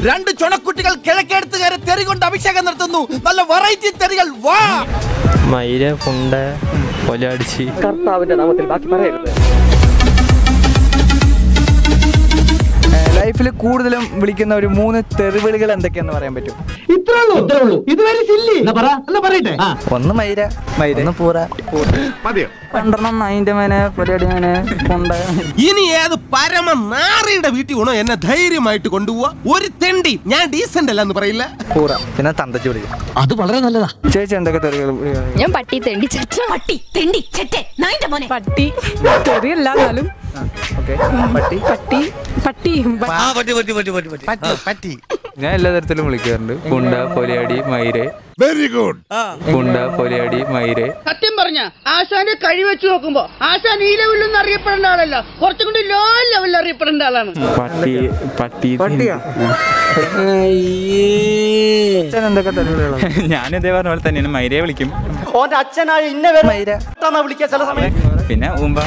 രണ്ട് ചുണക്കുട്ടികൾ കിഴക്കെടുത്ത് കയറി തെറി കൊണ്ട് അഭിഷേകം നടത്തുന്നു നല്ല വെറൈറ്റി തെറികൾ വാ മയില പുണ്ട കൊലടിച്ച് ലൈഫിൽ കൂടുതലും വിളിക്കുന്ന ഒരു മൂന്ന് തെറിവിളികൾ എന്തൊക്കെയാന്ന് പറയാൻ പറ്റും ഒന്ന് മൈര മൈര ഒന്ന് പൂറ രണ്ടെണ്ണം നൈന്റെ മേനെ പരിപാടി മേനെ കൊണ്ട ഇനി ഏത് പരമ നാറിയുടെ വീട്ടിൽ വേണോ എന്നെ ധൈര്യമായിട്ട് കൊണ്ടുപോവാ ഒരു തെണ്ടി ഞാൻ ഡീസന്റ് അല്ല എന്ന് പറയില്ല പൂറ പിന്നെ തന്തച്ചു വിളിക്കും അത് വളരെ നല്ലതാ ചേച്ചി എന്തൊക്കെ തെറികൾ ഞാൻ പട്ടി തെണ്ടി ചച്ച പട്ടി തെണ്ടി ചെറ്റെ നായിന്റെ മോനെ പട്ടി തെറിയല്ല എന്നാലും ഓക്കെ പട്ടി പട്ടി പട്ടി ഞാൻ എല്ലാ തരത്തിലും വിളിക്കാറുണ്ട് പുണ്ട കൊലയാടി മയിരെ വെരി ഗുഡ് പുണ്ട കൊലയാടി മയിരെ സത്യം പറഞ്ഞ ആശാന്റെ കഴി വെച്ച് നോക്കുമ്പോ ആശാൻ ഈ ലെവലിലൊന്നും അറിയപ്പെടേണ്ട ആളല്ല കുറച്ചും കൂടി ലോ ലെവലിൽ അറിയപ്പെടേണ്ട ആളാണ് പട്ടി പട്ടി പട്ടിയാ അച്ഛൻ എന്തൊക്കെ തെറിവിളികളാണ് ഞാൻ ഇതേ പറഞ്ഞ പോലെ തന്നെയാണ് മയിരെ വിളിക്കും ഓന്റെ അച്ഛനായ ഇന്ന പേര് മൈര വിളിക്കുക ചില സമയം പിന്നെ ഉമ്പ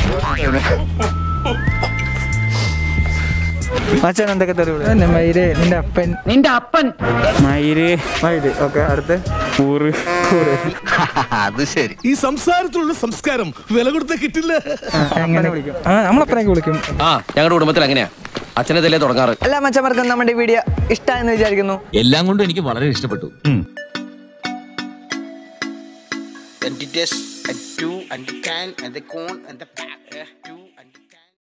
അച്ഛൻ എന്തൊക്കെ തെറിവിളി മൈരേ നിന്റെ അപ്പൻ നിന്റെ അപ്പൻ മയിര് മൈര് ഓക്കെ അടുത്ത് കൂറ് അത് ശരി ഈ സംസാരത്തിലുള്ള സംസ്കാരം വില കൊടുത്ത കിട്ടില്ല എങ്ങനെ വിളിക്കും ആ നമ്മളപ്പനൊക്കെ വിളിക്കും ആ ഞങ്ങളുടെ കുടുംബത്തിൽ അങ്ങനെയാ അച്ഛനെ തല്ലേ തുടങ്ങാറ് എല്ലാ മച്ചന്മാർക്കും നമ്മുടെ വീഡിയോ ഇഷ്ടമായെന്ന് വിചാരിക്കുന്നു എല്ലാം കൊണ്ടും എനിക്ക് വളരെ ഇഷ്ടപ്പെട്ടു and the this and two and the can and the corn and the pack. Yeah, two